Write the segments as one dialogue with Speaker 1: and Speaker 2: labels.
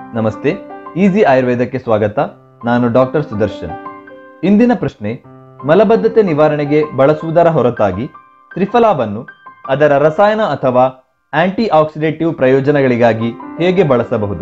Speaker 1: ನಮಸ್ತೆ ಈಸಿ ಆಯುರ್ವೇದಕ್ಕೆ ಸ್ವಾಗತ ನಾನು ಡಾಕ್ಟರ್ ಸುದರ್ಶನ್ ಇಂದಿನ ಪ್ರಶ್ನೆ ಮಲಬದ್ಧತೆ ನಿವಾರಣೆಗೆ ಬಳಸುವುದರ ಹೊರತಾಗಿ ತ್ರಿಫಲಾವನ್ನು ಅದರ ರಸಾಯನ ಅಥವಾ ಆಂಟಿ ಆಕ್ಸಿಡೇಟಿವ್ ಪ್ರಯೋಜನಗಳಿಗಾಗಿ ಹೇಗೆ ಬಳಸಬಹುದು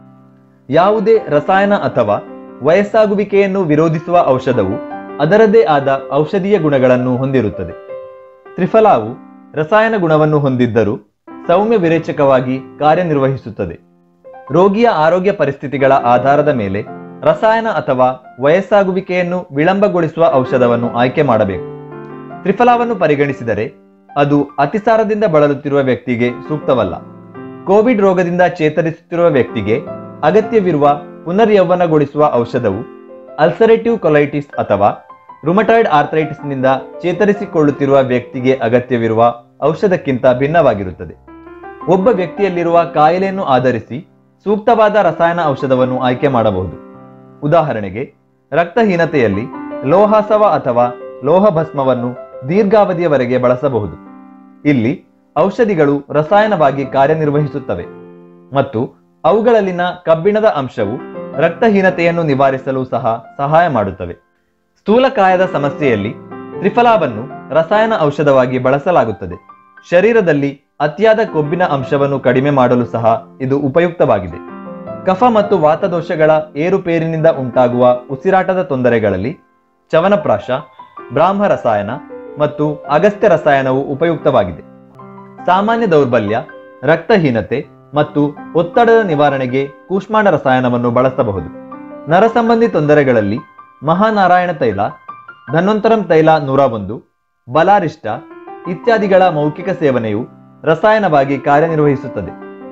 Speaker 1: ಯಾವುದೇ ರಸಾಯನ ಅಥವಾ ವಯಸ್ಸಾಗುವಿಕೆಯನ್ನು ವಿರೋಧಿಸುವ ಔಷಧವು ಅದರದೇ ಆದ ಔಷಧೀಯ ಗುಣಗಳನ್ನು ಹೊಂದಿರುತ್ತದೆ ತ್ರಿಫಲಾವು ರಸಾಯನ ಗುಣವನ್ನು ಹೊಂದಿದ್ದರೂ ಸೌಮ್ಯ ವಿರೇಚಕವಾಗಿ ಕಾರ್ಯನಿರ್ವಹಿಸುತ್ತದೆ ರೋಗಿಯ ಆರೋಗ್ಯ ಪರಿಸ್ಥಿತಿಗಳ ಆಧಾರದ ಮೇಲೆ ರಸಾಯನ ಅಥವಾ ವಯಸ್ಸಾಗುವಿಕೆಯನ್ನು ವಿಳಂಬಗೊಳಿಸುವ ಔಷಧವನ್ನು ಆಯ್ಕೆ ಮಾಡಬೇಕು ತ್ರಿಫಲಾವನ್ನು ಪರಿಗಣಿಸಿದರೆ ಅದು ಅತಿಸಾರದಿಂದ ಬಳಲುತ್ತಿರುವ ವ್ಯಕ್ತಿಗೆ ಸೂಕ್ತವಲ್ಲ ಕೋವಿಡ್ ರೋಗದಿಂದ ಚೇತರಿಸುತ್ತಿರುವ ವ್ಯಕ್ತಿಗೆ ಅಗತ್ಯವಿರುವ ಪುನರ್ಯೌವನಗೊಳಿಸುವ ಔಷಧವು ಅಲ್ಸರೇಟಿವ್ ಕೊಲೈಟಿಸ್ ಅಥವಾ ರುಮಟಾಯ್ಡ್ ಆರ್ಥರೈಟಿಸ್ನಿಂದ ಚೇತರಿಸಿಕೊಳ್ಳುತ್ತಿರುವ ವ್ಯಕ್ತಿಗೆ ಅಗತ್ಯವಿರುವ ಔಷಧಕ್ಕಿಂತ ಭಿನ್ನವಾಗಿರುತ್ತದೆ ಒಬ್ಬ ವ್ಯಕ್ತಿಯಲ್ಲಿರುವ ಕಾಯಿಲೆಯನ್ನು ಆಧರಿಸಿ ಸೂಕ್ತವಾದ ರಸಾಯನ ಔಷಧವನ್ನು ಆಯ್ಕೆ ಮಾಡಬಹುದು ಉದಾಹರಣೆಗೆ ರಕ್ತಹೀನತೆಯಲ್ಲಿ ಲೋಹಾಸವ ಅಥವಾ ಲೋಹ ಭಸ್ಮವನ್ನು ದೀರ್ಘಾವಧಿಯವರೆಗೆ ಬಳಸಬಹುದು ಇಲ್ಲಿ ಔಷಧಿಗಳು ರಸಾಯನವಾಗಿ ಕಾರ್ಯನಿರ್ವಹಿಸುತ್ತವೆ ಮತ್ತು ಅವುಗಳಲ್ಲಿನ ಕಬ್ಬಿಣದ ಅಂಶವು ರಕ್ತಹೀನತೆಯನ್ನು ನಿವಾರಿಸಲು ಸಹ ಸಹಾಯ ಮಾಡುತ್ತವೆ ಸ್ಥೂಲಕಾಯದ ಸಮಸ್ಯೆಯಲ್ಲಿ ತ್ರಿಫಲಾವನ್ನು ರಸಾಯನ ಔಷಧವಾಗಿ ಬಳಸಲಾಗುತ್ತದೆ ಶರೀರದಲ್ಲಿ ಅತಿಯಾದ ಕೊಬ್ಬಿನ ಅಂಶವನ್ನು ಕಡಿಮೆ ಮಾಡಲು ಸಹ ಇದು ಉಪಯುಕ್ತವಾಗಿದೆ ಕಫ ಮತ್ತು ವಾತದೋಷಗಳ ಏರುಪೇರಿನಿಂದ ಉಂಟಾಗುವ ಉಸಿರಾಟದ ತೊಂದರೆಗಳಲ್ಲಿ ಚವನಪ್ರಾಶ ಬ್ರಾಹ್ಮ ರಸಾಯನ ಮತ್ತು ಅಗಸ್ತ್ಯ ರಸಾಯನವು ಉಪಯುಕ್ತವಾಗಿದೆ ಸಾಮಾನ್ಯ ದೌರ್ಬಲ್ಯ ರಕ್ತಹೀನತೆ ಮತ್ತು ಒತ್ತಡದ ನಿವಾರಣೆಗೆ ಕೂಷ್ಮಾಂಡ ರಸಾಯನವನ್ನು ಬಳಸಬಹುದು ನರಸಂಬಂಧಿ ತೊಂದರೆಗಳಲ್ಲಿ ಮಹಾನಾರಾಯಣ ತೈಲ ಧನ್ವಂತರಂ ತೈಲ ನೂರ ಒಂದು ಬಲಾರಿಷ್ಟ ಇತ್ಯಾದಿಗಳ ಮೌಖಿಕ ಸೇವನೆಯು ರಸಾಯನವಾಗಿ ಕಾರ್ಯನಿರ್ವಹಿಸುತ್ತದೆ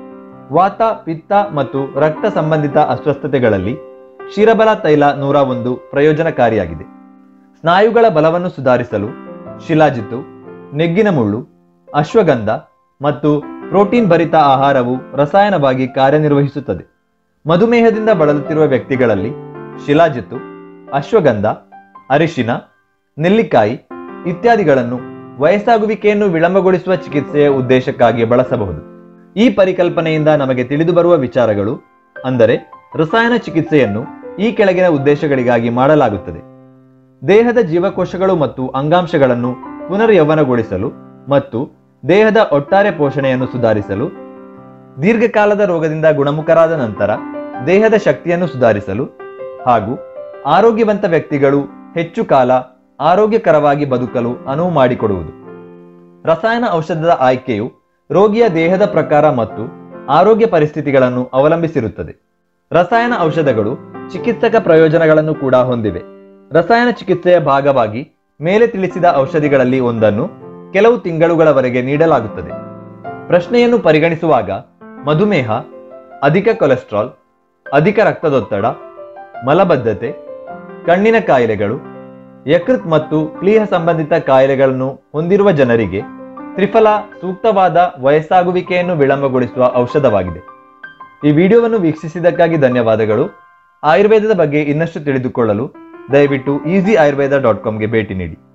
Speaker 1: ವಾತ ಪಿತ್ತ ಮತ್ತು ರಕ್ತ ಸಂಬಂಧಿತ ಅಸ್ವಸ್ಥತೆಗಳಲ್ಲಿ ಕ್ಷೀರಬಲ ತೈಲ ನೂರ ಒಂದು ಪ್ರಯೋಜನಕಾರಿಯಾಗಿದೆ ಸ್ನಾಯುಗಳ ಬಲವನ್ನು ಸುಧಾರಿಸಲು ಶಿಲಾಜಿತು ನೆಗ್ಗಿನ ಮುಳ್ಳು ಅಶ್ವಗಂಧ ಮತ್ತು ಪ್ರೋಟೀನ್ ಭರಿತ ಆಹಾರವು ರಸಾಯನವಾಗಿ ಕಾರ್ಯನಿರ್ವಹಿಸುತ್ತದೆ ಮಧುಮೇಹದಿಂದ ಬಳಲುತ್ತಿರುವ ವ್ಯಕ್ತಿಗಳಲ್ಲಿ ಶಿಲಾಜಿತು ಅಶ್ವಗಂಧ ಅರಿಶಿನ ನೆಲ್ಲಿಕಾಯಿ ಇತ್ಯಾದಿಗಳನ್ನು ವಯಸ್ಸಾಗುವಿಕೆಯನ್ನು ವಿಳಂಬಗೊಳಿಸುವ ಚಿಕಿತ್ಸೆಯ ಉದ್ದೇಶಕ್ಕಾಗಿ ಬಳಸಬಹುದು ಈ ಪರಿಕಲ್ಪನೆಯಿಂದ ನಮಗೆ ತಿಳಿದು ಬರುವ ವಿಚಾರಗಳು ಅಂದರೆ ರಸಾಯನ ಚಿಕಿತ್ಸೆಯನ್ನು ಈ ಕೆಳಗಿನ ಉದ್ದೇಶಗಳಿಗಾಗಿ ಮಾಡಲಾಗುತ್ತದೆ ದೇಹದ ಜೀವಕೋಶಗಳು ಮತ್ತು ಅಂಗಾಂಶಗಳನ್ನು ಪುನರ್ಯೌವನಗೊಳಿಸಲು ಮತ್ತು ದೇಹದ ಒಟ್ಟಾರೆ ಪೋಷಣೆಯನ್ನು ಸುಧಾರಿಸಲು ದೀರ್ಘಕಾಲದ ರೋಗದಿಂದ ಗುಣಮುಖರಾದ ನಂತರ ದೇಹದ ಶಕ್ತಿಯನ್ನು ಸುಧಾರಿಸಲು ಹಾಗೂ ಆರೋಗ್ಯವಂತ ವ್ಯಕ್ತಿಗಳು ಹೆಚ್ಚು ಕಾಲ ಆರೋಗ್ಯಕರವಾಗಿ ಬದುಕಲು ಅನುವು ಮಾಡಿಕೊಡುವುದು ರಸಾಯನ ಔಷಧದ ಆಯ್ಕೆಯು ರೋಗಿಯ ದೇಹದ ಪ್ರಕಾರ ಮತ್ತು ಆರೋಗ್ಯ ಪರಿಸ್ಥಿತಿಗಳನ್ನು ಅವಲಂಬಿಸಿರುತ್ತದೆ ರಸಾಯನ ಔಷಧಗಳು ಚಿಕಿತ್ಸಕ ಪ್ರಯೋಜನಗಳನ್ನು ಕೂಡ ಹೊಂದಿವೆ ರಸಾಯನ ಚಿಕಿತ್ಸೆಯ ಭಾಗವಾಗಿ ಮೇಲೆ ತಿಳಿಸಿದ ಔಷಧಿಗಳಲ್ಲಿ ಒಂದನ್ನು ಕೆಲವು ತಿಂಗಳುಗಳವರೆಗೆ ನೀಡಲಾಗುತ್ತದೆ ಪ್ರಶ್ನೆಯನ್ನು ಪರಿಗಣಿಸುವಾಗ ಮಧುಮೇಹ ಅಧಿಕ ಕೊಲೆಸ್ಟ್ರಾಲ್ ಅಧಿಕ ರಕ್ತದೊತ್ತಡ ಮಲಬದ್ಧತೆ ಕಣ್ಣಿನ ಕಾಯಿಲೆಗಳು ಯಕೃತ್ ಮತ್ತು ಪ್ಲೀಹ ಸಂಬಂಧಿತ ಕಾಯಿಲೆಗಳನ್ನು ಹೊಂದಿರುವ ಜನರಿಗೆ ತ್ರಿಫಲ ಸೂಕ್ತವಾದ ವಯಸ್ಸಾಗುವಿಕೆಯನ್ನು ವಿಳಂಬಗೊಳಿಸುವ ಔಷಧವಾಗಿದೆ ಈ ವಿಡಿಯೋವನ್ನು ವೀಕ್ಷಿಸಿದ್ದಕ್ಕಾಗಿ ಧನ್ಯವಾದಗಳು ಆಯುರ್ವೇದದ ಬಗ್ಗೆ ಇನ್ನಷ್ಟು ತಿಳಿದುಕೊಳ್ಳಲು ದಯವಿಟ್ಟು ಈಸಿ ಆಯುರ್ವೇದ ಡಾಟ್ ಕಾಮ್ಗೆ ಭೇಟಿ ನೀಡಿ